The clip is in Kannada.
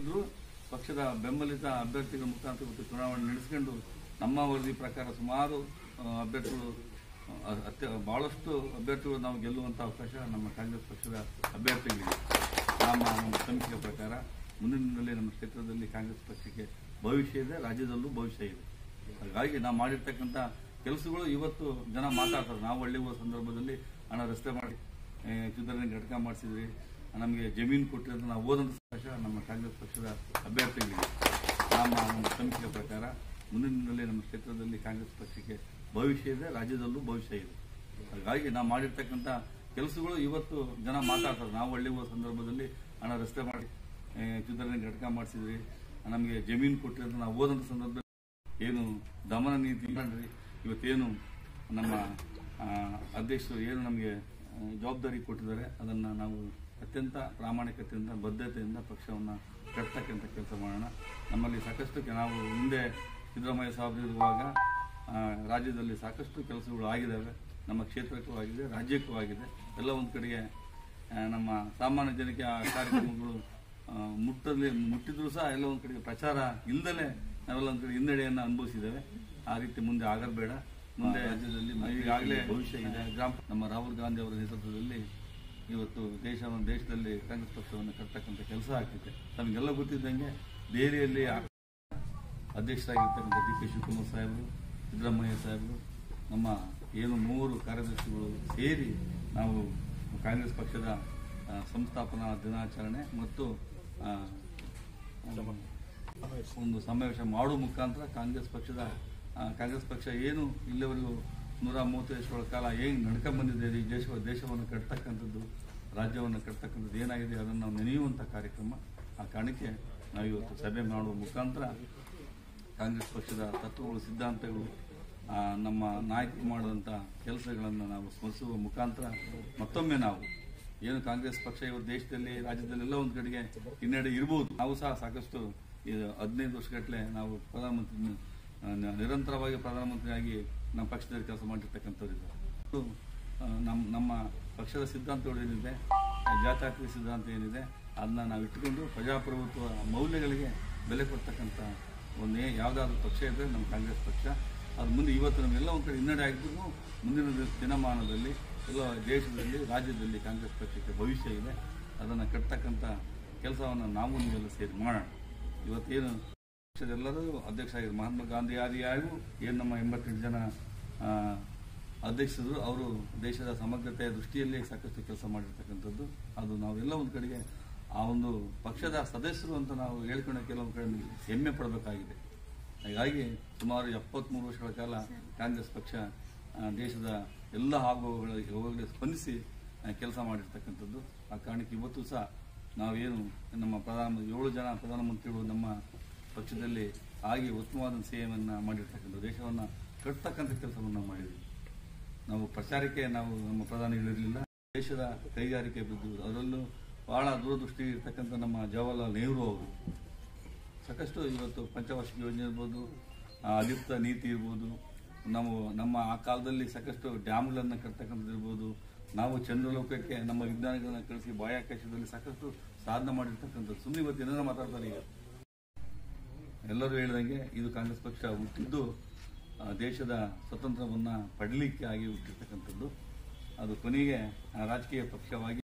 ಇಲ್ಲದಿದ್ರು ಪಕ್ಷದ ಬೆಂಬಲಿತ ಅಭ್ಯರ್ಥಿಗಳ ಮುಖಾಂತರ ಇವತ್ತು ಚುನಾವಣೆ ನಡೆಸ್ಕೊಂಡು ನಮ್ಮ ವರದಿ ಪ್ರಕಾರ ಸುಮಾರು ಆ, ಅಭ್ಯರ್ಥಿಗಳು ಆ, ಅತ್ಯ ಬಹಳಷ್ಟು ಅಭ್ಯರ್ಥಿಗಳು ನಾವು ಗೆಲ್ಲುವಂಥ ಅವಕಾಶ ನಮ್ಮ ಕಾಂಗ್ರೆಸ್ ಪಕ್ಷದ ಅಭ್ಯರ್ಥಿಗಳಿಗೆ ನಮ್ಮ ಒಂದು ಸಮೀಕ್ಷೆ ಪ್ರಕಾರ ಮುಂದಿನ ದಿನದಲ್ಲಿ ನಮ್ಮ ಕ್ಷೇತ್ರದಲ್ಲಿ ಕಾಂಗ್ರೆಸ್ ಪಕ್ಷಕ್ಕೆ ಭವಿಷ್ಯ ಇದೆ ರಾಜ್ಯದಲ್ಲೂ ಭವಿಷ್ಯ ಇದೆ ಹಾಗಾಗಿ ನಾವು ಮಾಡಿರ್ತಕ್ಕಂಥ ಕೆಲಸಗಳು ಇವತ್ತು ಜನ ಮಾತಾಡ್ತಾರೆ ನಾವು ಹಳ್ಳಿ ಹೋಗೋ ಸಂದರ್ಭದಲ್ಲಿ ಹಣ ರಸ್ತೆ ಮಾಡಿ ಚುನಾವಣೆ ಘಟಕ ಮಾಡಿಸಿದ್ರಿ ನಮಗೆ ಜಮೀನು ಕೊಟ್ಟರೆ ಅಂತ ನಾವು ಓದಂಥ ಅವಕಾಶ ನಮ್ಮ ಕಾಂಗ್ರೆಸ್ ಪಕ್ಷದ ಅಭ್ಯರ್ಥಿಗಳಿಗೆ ನಮ್ಮ ಒಂದು ಸಮೀಕ್ಷೆ ಪ್ರಕಾರ ಮುಂದಿನ ದಿನದಲ್ಲಿ ನಮ್ಮ ಕ್ಷೇತ್ರದಲ್ಲಿ ಕಾಂಗ್ರೆಸ್ ಪಕ್ಷಕ್ಕೆ ಭವಿಷ್ಯ ಇದೆ ರಾಜ್ಯದಲ್ಲೂ ಭವಿಷ್ಯ ಇದೆ ಹಾಗಾಗಿ ನಾವು ಮಾಡಿರ್ತಕ್ಕಂಥ ಕೆಲಸಗಳು ಇವತ್ತು ಜನ ಮಾತಾಡ್ತಾರೆ ನಾವು ಹಳ್ಳಿ ಹೋಗೋ ಸಂದರ್ಭದಲ್ಲಿ ಹಣ ರಸ್ತೆ ಮಾಡಿ ಚುನಾವಣೆ ಘಟಕ ಮಾಡಿಸಿದ್ರಿ ನಮಗೆ ಜಮೀನು ಕೊಟ್ಟರೆ ಅಂತ ನಾವು ಓದಂಥ ಸಂದರ್ಭದಲ್ಲಿ ಏನು ದಮನ ನೀತಿ ಕಂಡ್ರಿ ಇವತ್ತೇನು ನಮ್ಮ ಆ, ಅಧ್ಯಕ್ಷರು ಏನು ನಮಗೆ ಆ, ಜವಾಬ್ದಾರಿ ಕೊಟ್ಟಿದ್ದಾರೆ ಅದನ್ನು ನಾವು ಅತ್ಯಂತ ಪ್ರಾಮಾಣಿಕತೆಯಿಂದ ಬದ್ಧತೆಯಿಂದ ಪಕ್ಷವನ್ನು ಕಟ್ತಕ್ಕಂಥ ಕೆಲಸ ಮಾಡೋಣ ನಮ್ಮಲ್ಲಿ ಸಾಕಷ್ಟು ಕೆ- ನಾವು ಹಿಂದೆ ಸಿದ್ದರಾಮಯ್ಯ ಸಾಹೇಬರು ಇರುವಾಗ ಆ, ರಾಜ್ಯದಲ್ಲಿ ಸಾಕಷ್ಟು ಕೆಲಸಗಳು ಆಗಿದ್ದಾವೆ ನಮ್ಮ ಕ್ಷೇತ್ರಕ್ಕೂ ಆಗಿದೆ ರಾಜ್ಯಕ್ಕೂ ಆಗಿದೆ ಎಲ್ಲ ಒಂದು ಕಡೆಗೆ ಆ, ನಮ್ಮ ಸಾಮಾನ್ಯ ಜನಕ್ಕೆ ಆ ಕಾರ್ಯಕ್ರಮಗಳು ಆ, ಮುಟ್ಟಲ್ಲಿ ಮುಟ್ಟಿದ್ರು ಸಹ ಎಲ್ಲ ಒಂದು ಕಡೆಗೆ ಪ್ರಚಾರ ಇಲ್ದಲೇ ನಾವೆಲ್ಲ ಒಂದು ಕಡೆ ಹಿನ್ನಡೆಯನ್ನು ಅನುಭವಿಸಿದ್ದೇವೆ ಆ ರೀತಿ ಮುಂದೆ ಆಗದ್ ಬೇಡ ಮುಂದೆ ರಾಜ್ಯದಲ್ಲಿ ಈಗಾಗಲೇ ಭವಿಷ್ಯ ಇದೆ ಗ್ರಾಮ ನಮ್ಮ ರಾಹುಲ್ ಗಾಂಧಿ ಅವರ ನೇತೃತ್ವದಲ್ಲಿ ಇವತ್ತು ದೇಶವನ್ನು ದೇಶದಲ್ಲಿ ಕಾಂಗ್ರೆಸ್ ಪಕ್ಷವನ್ನು ಕಟ್ಟತಕ್ಕಂಥ ಕೆಲಸ ಆಗ್ತಿದೆ ನಮಗೆಲ್ಲ ಗೊತ್ತಿದ್ದಂಗೆ ದೆಹಲಿಯಲ್ಲಿ ಆ- ಅಧ್ಯಕ್ಷರಾಗಿರ್ತಕ್ಕಂಥ ಡಿ ಕೆ ಶಿವಕುಮಾರ್ ಸಾಹೇಬರು ಸಿದ್ದರಾಮಯ್ಯ ಸಾಹೇಬರು ನಮ್ಮ ಏನು ಮೂವರು ಕಾರ್ಯದರ್ಶಿಗಳು ಸೇರಿ ನಾವು ಕಾಂಗ್ರೆಸ್ ಪಕ್ಷದ ಆ, ಸಂಸ್ಥಾಪನಾ ದಿನಾಚರಣೆ ಮತ್ತು ಆ, ಒಂದು ಸಮಾವೇಶ ಮಾಡುವ ಮುಖಾಂತರ ಕಾಂಗ್ರೆಸ್ ಪಕ್ಷದ ಆ, ಕಾಂಗ್ರೆಸ್ ಪಕ್ಷ ಏನು ಇಲ್ಲಿವರೆಗೂ ನೂರ ಮೂವತ್ತೈದು ವರ್ಷಗಳ ಕಾಲ ಹೇಗೆ ನಡ್ಕೊಂಡ್ ಬಂದಿದೆ ಈ ದೇಶ ದೇಶವನ್ನು ಕಟ್ತಕ್ಕಂಥದ್ದು ರಾಜ್ಯವನ್ನು ಕಟ್ತಕ್ಕಂಥದ್ದು ಏನಾಗಿದೆ ಅದನ್ನು ನಾವು ನೆನೆಯುವಂಥ ಕಾರ್ಯಕ್ರಮ ಆ ಕಾರಣಕ್ಕೆ ನಾವು ಇವತ್ತು ಸಭೆ ಮಾಡುವ ಮುಖಾಂತರ ಕಾಂಗ್ರೆಸ್ ಪಕ್ಷದ ತತ್ವಗಳು ಸಿದ್ಧಾಂತಗಳು ಆ, ನಮ್ಮ ನಾಯಕರು ಮಾಡಿದಂಥ ಕೆಲಸಗಳನ್ನು ನಾವು ಸ್ಮರಿಸುವ ಮುಖಾಂತರ ಮತ್ತೊಮ್ಮೆ ನಾವು ಏನು ಕಾಂಗ್ರೆಸ್ ಪಕ್ಷ ಇವತ್ತು ದೇಶದಲ್ಲಿ ರಾಜ್ಯದಲ್ಲೆಲ್ಲ ಒಂದು ಕಡೆಗೆ ಹಿನ್ನಡೆ ಇರ್ಬೋದು ನಾವು ಸಹ ಸಾಕಷ್ಟು ಇದು ಹದಿನೈದು ವರ್ಷಗಟ್ಟಲೆ ನಾವು ಪ್ರಧಾನಮಂತ್ರಿ ಆ, ನ- ನಿರಂತರವಾಗಿ ಪ್ರಧಾನಮಂತ್ರಿಯಾಗಿ ನಮ್ಮ ಪಕ್ಷದಲ್ಲಿ ಕೆಲಸ ಮಾಡಿರ್ತಕ್ಕಂಥವ್ರು ಇದ್ದಾರೆ ಇದು, ಆ, ನಮ್ಮ ನಮ್ಮ ಪಕ್ಷದ ಸಿದ್ಧಾಂತಗಳು ಏನಿದೆ ಜಾತ್ಯಾತೀತ ಸಿದ್ಧಾಂತ ಏನಿದೆ ಅದನ್ನ ನಾವು ಇಟ್ಕೊಂಡು ಪ್ರಜಾಪ್ರಭುತ್ವ ಮೌಲ್ಯಗಳಿಗೆ ಬೆಲೆ ಕೊಡ್ತಕ್ಕಂಥ ಒಂದು ಏ- ಯಾವುದಾದ್ರೂ ಪಕ್ಷ ಇದ್ದರೆ ನಮ್ಮ ಕಾಂಗ್ರೆಸ್ ಪಕ್ಷ ಅದು ಮುಂದೆ ಇವತ್ತು ನಮಗೆಲ್ಲ ಒಂದು ಕಡೆ ಹಿನ್ನಡೆ ಆಗಿದ್ರು ಮುಂದಿನ ದಿನ- ದಿನಮಾನದಲ್ಲಿ ಎಲ್ಲ ದೇಶದಲ್ಲಿ ರಾಜ್ಯದಲ್ಲಿ ಕಾಂಗ್ರೆಸ್ ಪಕ್ಷಕ್ಕೆ ಭವಿಷ್ಯ ಇದೆ ಅದನ್ನು ಕಟ್ತಕ್ಕಂಥ ಕೆಲಸವನ್ನು ನಾವು ನೀವೆಲ್ಲ ಸೇರಿ ಮಾಡೋಣ ಇವತ್ತೇನು ಪಕ್ಷದೆಲ್ಲರೂ ಅಧ್ಯಕ್ಷ ಆಗಿದ್ರು ಮಹಾತ್ಮ ಗಾಂಧಿ ಆದಿಯಾಗೂ ಏನು ನಮ್ಮ ಎಂಬತ್ತೆಂಟು ಜನ ಆ, ಅಧ್ಯಕ್ಷರು ಅವರು ದೇಶದ ಸಮಗ್ರತೆಯ ದೃಷ್ಟಿಯಲ್ಲಿ ಸಾಕಷ್ಟು ಕೆಲಸ ಮಾಡಿರ್ತಕ್ಕಂಥದ್ದು ಅದು ನಾವೆಲ್ಲ ಒಂದು ಕಡೆಗೆ ಆ ಒಂದು ಪಕ್ಷದ ಸದಸ್ಯರು ಅಂತ ನಾವು ಹೇಳ್ಕೊಂಡ ಕೆಲವೊಂದು ಕಡೆ ಹೆಮ್ಮೆ ಪಡಬೇಕಾಗಿದೆ ಹಾಗಾಗಿ ಸುಮಾರು ಎಪ್ಪತ್ತ್ಮೂರು ವರ್ಷಗಳ ಕಾಲ ಕಾಂಗ್ರೆಸ್ ಪಕ್ಷ ಆ, ದೇಶದ ಎಲ್ಲ ಆಗುವಗಳ ಯೋಗಗಳಿಗೆ ಸ್ಪಂದಿಸಿ ಕೆಲಸ ಮಾಡಿರ್ತಕ್ಕಂಥದ್ದು ಆ ಕಾರಣಕ್ಕೆ ಇವತ್ತು ಸಹ ನಾವೇನು ನಮ್ಮ ಪ್ರಧಾನ ಏಳು ಜನ ಪ್ರಧಾನಮಂತ್ರಿಗಳು ನಮ್ಮ ಪಕ್ಷದಲ್ಲಿ ಆಗಿ ಉತ್ತಮವಾದ ಸೇವೆಯನ್ನು ಮಾಡಿರ್ತಕ್ಕಂಥ ದೇಶವನ್ನು ಕಟ್ತಕ್ಕಂಥ ಕೆಲಸವನ್ನು ನಾವು ಮಾಡಿದ್ವಿ ನಾವು ಪ್ರಚಾರಕ್ಕೆ ನಾವು ನಮ್ಮ ಪ್ರಧಾನಿಗಳಿರಲಿಲ್ಲ ದೇಶದ ಕೈಗಾರಿಕೆ ಬಿದ್ದು ಅದರಲ್ಲೂ ಬಹಳ ದೂರದೃಷ್ಟಿ ಇರ್ತಕ್ಕಂಥ ನಮ್ಮ ಜವಾಹರ್ಲಾಲ್ ನೆಹರು ಅವರು ಸಾಕಷ್ಟು ಇವತ್ತು ಪಂಚವಾರ್ಷಿಕ ಯೋಜನೆ ಇರ್ಬೋದು ಆ, ಅಲಿಪ್ತ ನೀತಿ ಇರ್ಬೋದು ನಾವು ನಮ್ಮ ಆ ಕಾಲದಲ್ಲಿ ಸಾಕಷ್ಟು ಡ್ಯಾಮ್ಗಳನ್ನು ಕಟ್ತಕ್ಕಂಥದ್ದು ಇರ್ಬೋದು ನಾವು ಚಂದ್ರಲೋಕಕ್ಕೆ ನಮ್ಮ ವಿಜ್ಞಾನಿಗಳನ್ನ ಕಳಿಸಿ ಬಾಹ್ಯಾಕಾಶದಲ್ಲಿ ಸಾಕಷ್ಟು ಸಾಧನೆ ಮಾಡಿರ್ತಕ್ಕಂಥದ್ದು ಸುಮ್ಮನೆ ಇವತ್ತು ಏನಾರ ಮಾತಾಡ್ತಾರೆ ಈಗ ಎಲ್ಲರೂ ಹೇಳಿದಂಗೆ ಇದು ಕಾಂಗ್ರೆಸ್ ಪಕ್ಷ ಹುಟ್ಟಿದ್ದು ಆ, ದೇಶದ ಸ್ವತಂತ್ರವನ್ನು ಪಡಲಿಕ್ಕೆ ಆಗಿ ಹುಟ್ಟಿರ್ತಕ್ಕಂಥದ್ದು ಅದು ಕೊನೆಗೆ ಆ, ರಾಜಕೀಯ ಪಕ್ಷವಾಗಿ